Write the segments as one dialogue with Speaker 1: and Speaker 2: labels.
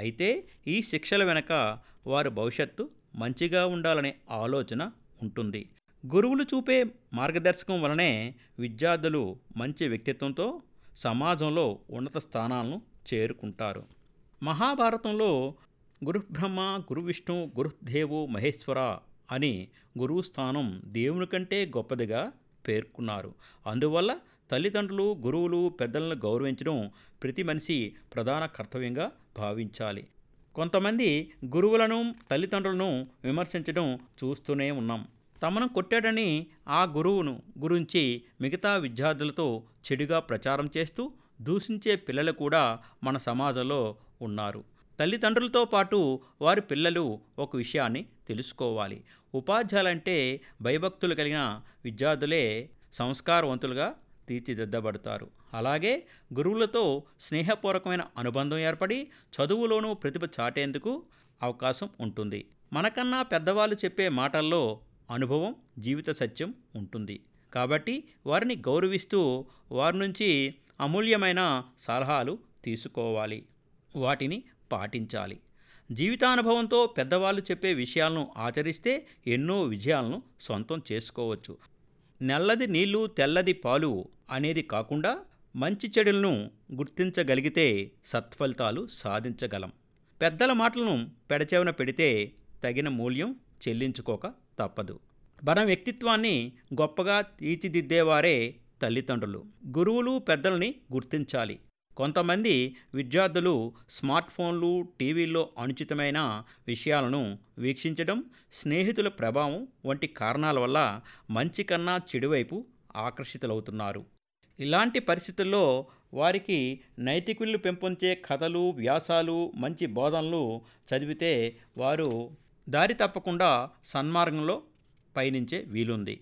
Speaker 1: అయితే ఈ శిక్షల వెనక వారి భవిష్యత్తు మంచిగా ఉండాలనే ఆలోచన ఉంటుంది గురువులు చూపే మార్గదర్శకం వలనే విద్యార్థులు మంచి వ్యక్తిత్వంతో సమాజంలో ఉన్నత స్థానాలను చేరుకుంటారు మహాభారతంలో గురుబ్రహ్మ గురువిష్ణు గురుదేవు మహేశ్వర అని గురువు స్థానం దేవుని కంటే గొప్పదిగా పేర్కొన్నారు అందువల్ల తల్లిదండ్రులు గురువులు పెద్దలను గౌరవించడం ప్రతి మనిషి ప్రధాన కర్తవ్యంగా భావించాలి కొంతమంది గురువులను తల్లిదండ్రులను విమర్శించడం చూస్తూనే ఉన్నాం తమను కొట్టాడని ఆ గురువును గురించి మిగతా విద్యార్థులతో చెడుగా ప్రచారం చేస్తూ దూషించే పిల్లలు కూడా మన సమాజంలో ఉన్నారు తల్లిదండ్రులతో పాటు వారి పిల్లలు ఒక విషయాన్ని తెలుసుకోవాలి ఉపాధ్యాయులంటే భయభక్తులు కలిగిన విద్యార్థులే సంస్కారవంతులుగా తీర్చిదిద్దబడతారు అలాగే గురువులతో స్నేహపూర్వకమైన అనుబంధం ఏర్పడి చదువులోనూ ప్రతిభ చాటేందుకు అవకాశం ఉంటుంది మనకన్నా పెద్దవాళ్ళు చెప్పే మాటల్లో అనుభవం జీవిత సత్యం ఉంటుంది కాబట్టి వారిని గౌరవిస్తూ వారి నుంచి అమూల్యమైన సలహాలు తీసుకోవాలి వాటిని పాటించాలి జీవితానుభవంతో పెద్దవాళ్ళు చెప్పే విషయాలను ఆచరిస్తే ఎన్నో విజయాలను సొంతం చేసుకోవచ్చు నల్లది నీళ్లు తెల్లది పాలు అనేది కాకుండా మంచి చెడులను గుర్తించగలిగితే సత్ఫలితాలు సాధించగలం పెద్దల మాటలను పెడచెవిన పెడితే తగిన మూల్యం చెల్లించుకోక తప్పదు మన వ్యక్తిత్వాన్ని గొప్పగా తీర్చిదిద్దేవారే తల్లిదండ్రులు గురువులు పెద్దల్ని గుర్తించాలి కొంతమంది విద్యార్థులు స్మార్ట్ ఫోన్లు టీవీల్లో అనుచితమైన విషయాలను వీక్షించడం స్నేహితుల ప్రభావం వంటి కారణాల వల్ల మంచి కన్నా చెడువైపు ఆకర్షితులవుతున్నారు ఇలాంటి పరిస్థితుల్లో వారికి నైతికులు పెంపొంచే కథలు వ్యాసాలు మంచి బోధనలు చదివితే వారు దారి తప్పకుండా సన్మార్గంలో పయనించే వీలుంది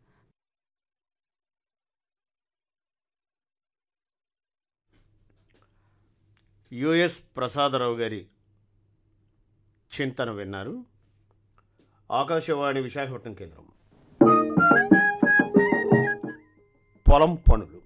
Speaker 2: యుఎస్ ప్రసాదరావు గారి చింతన విన్నారు ఆకాశవాణి విశాఖపట్నం కేంద్రం పొలం పనులు